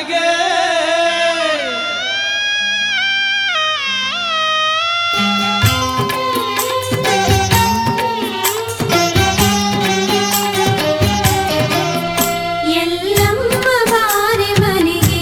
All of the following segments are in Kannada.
ನಮಗೆ ಎಲ್ಲಮ್ಮ ಬಾರೆ ಮನೆಗೆ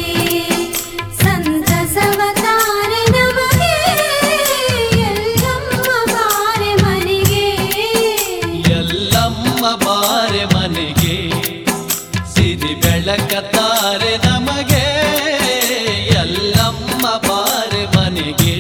ಸಂತಸವ ತಾರೆ ನಮಗೆ ಎಲ್ಲಮ್ಮ ಬಾರೆ ಮನೆಗೆ ಎಲ್ಲಮ್ಮ ಬಾರೆ ಮನೆಗೆ ಸಿರಿ ಬೆಳಕತ್ತಾರೆ ನಮಗೆ ಎಲ್ಲಮ್ಮ ಬಾರೆ ಮನೆಗೆ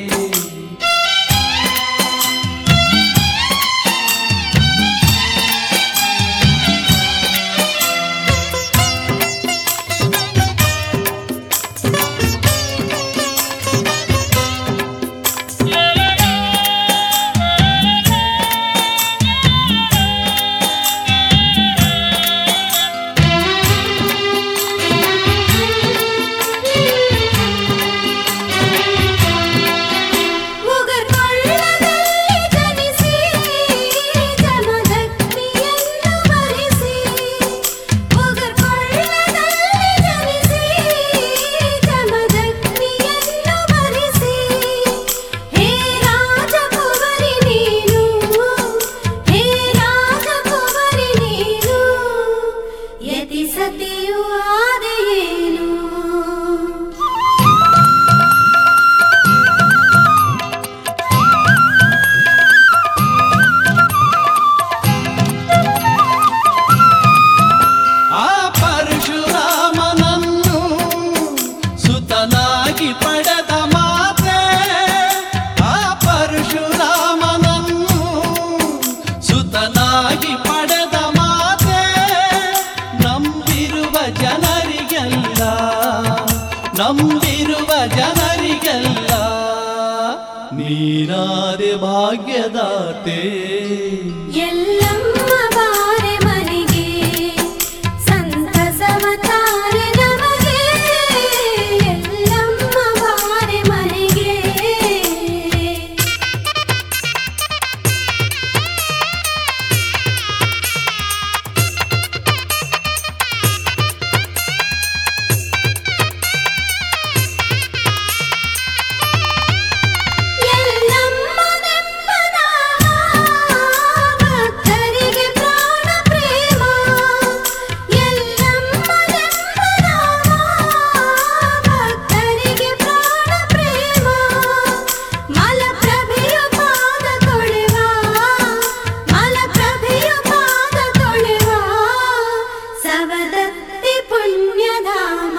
ಉಗರ್ಕೊಳ್ಳದಲ್ಲಿ ಜನಿಸಿ ಜಮದಗ್ನಿಯನ್ನು ಬರಿಸಿ ಉಗರ್ಕೊಳ್ಳದಲ್ಲಿ ಜನಿಸಿ ಜಮದಗ್ನಿಯನ್ನು ಬರಿಸಿ ಹೇ ರಾಜಕುವರಿ ನೀನು ಹೇ ರಾಜಕುವರಿ ನೀನು ಯತಿ ಸತಿಯೂ ಆದೆಯೇನು ಆ ಪರಶುರಾಮನನ್ನು ಸುತನಾಗಿ ಪಡೆದ ಮಾತೆ ಆ ಪರಶುರಾಮನನ್ನು ಸುತನಾಗಿ ಪಡೆದ ಮಾತೆ ನಂಬಿರುವ ಜನರಿಗೆಲ್ಲ ನಂಬಿರುವ ಜನರಿಗೆಲ್ಲ ನೀನಾದೆ ಭಾಗ್ಯದಾತೆ ಎಲ್ಲಮ್ಮ ಬಾರೆ ಮನೆಗೆ ಸಂತಸವ ತಾರೆ ನಮಗೆ ಎಲ್ಲಮ್ಮ ಬಾರೆ ಮನೆಗೆ ಎಲ್ಲಮ್ಮ ನೆಮ್ಮದ ಭಕ್ತರಿಗೆ ಪ್ರಾಣ ಪ್ರೇಮ ಎಲ್ಲಮ್ಮ ನೆಮ್ಮದ ಭಕ್ತರಿಗೆ ಪ್ರಾಣ ಪ್ರೇಮ ಮಲಪ್ರಭೆಯ ಪಾದ ತೊಳೆವ ಮಲಪ್ರಭೆಯ ಪಾದ ತೊಳೆವ ಸವದತ್ತಿ ಪುಣ್ಯಧಾಮ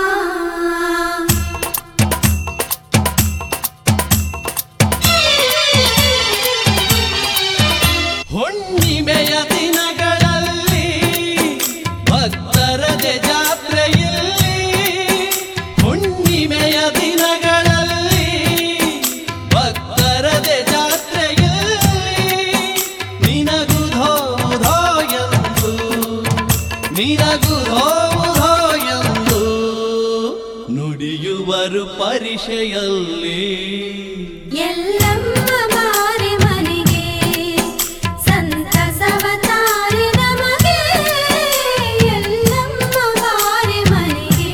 ಹುಣ್ಣಿಮೆಯ ದಿನಗಳಲ್ಲಿ ಭಕ್ತರದೆ ಜಾತ್ರೆಯಲ್ಲಿ ಹುಣ್ಣಿಮೆಯ ದಿನಗಳಲ್ಲಿ ಭಕ್ತರದೆ ಜಾತ್ರೆಯಲ್ಲಿ ನಿನಗುಧೋ ಮುಧೋ ಎಂದು ನಿನಗುಧೋ ಮುಧೋ ಎಂದು ನುಡಿಯುವರು ಪರಿಷೆಯಲ್ಲಿ ಎಲ್ಲಮ್ಮ ಬಾರೆ ಮನೆಗೆ ಸಂತಸವ ತಾರೆ ನಮಗೆ ಎಲ್ಲಮ್ಮ ಬಾರೆ ಮನೆಗೆ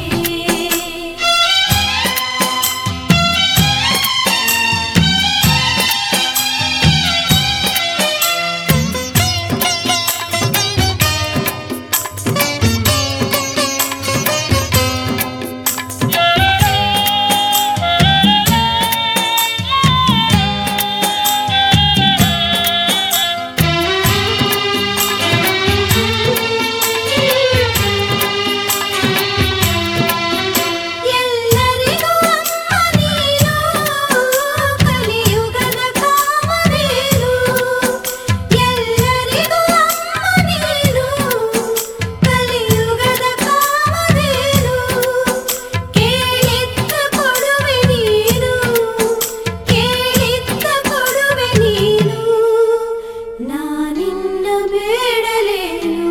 ಎಲ್ಲರಿಗೂ ಅಮ್ಮ ನೀನು ಕಲಿಯುಗದ ಕಾಮಧೇನು ಎಲ್ಲರಿಗೂ ಅಮ್ಮ ನೀನು ಕಲಿಯುಗದ ಕಾಮಧೇನು ಕೇಳಿದ್ದ ಕೊಡುವೆ ನೀನು ಕೇಳಿದ್ದ ಕೊಡುವೆ ನೀನು ನಾನಿನ್ನ ಬೇಡಲೇನು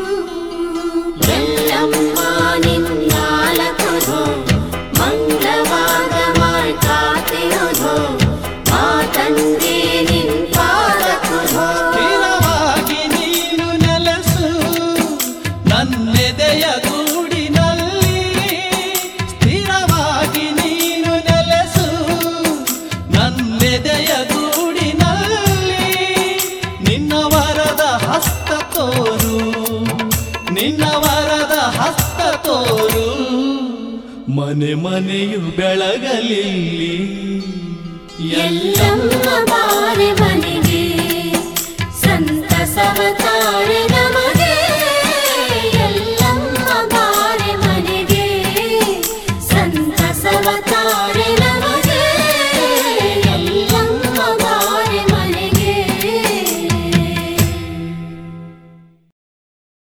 ಎಲ್ಲಮ್ಮ ನಿನ್ನಾಲಕುಧೋ ಮಂಗಳವಾದ ಮಾಡ್ಕಾತಿರುಧೋ ಮಾತಂದೆ ನಿನ್ ಪಾದಕುಧೋ ಸ್ಥಿರವಾಗಿ ನೀನು ನೆಲೆಸು ನನ್ನೆದೆಯ ಗೂಡಿನಲ್ಲಿ ತೋರು ಮನೆ ಮನೆಯು ಬೆಳಗಲಿಲ್ಲಿ ಎಲ್ಲಮ್ಮ ಬಾರೆ ಮನೆಗೆ ಸಂತಸವ ತಾರೆ ನಮಗೆ ಎಲ್ಲಮ್ಮ ಬಾರೆ ಮನೆಗೆ ಸಂತಸವ ತಾರೆ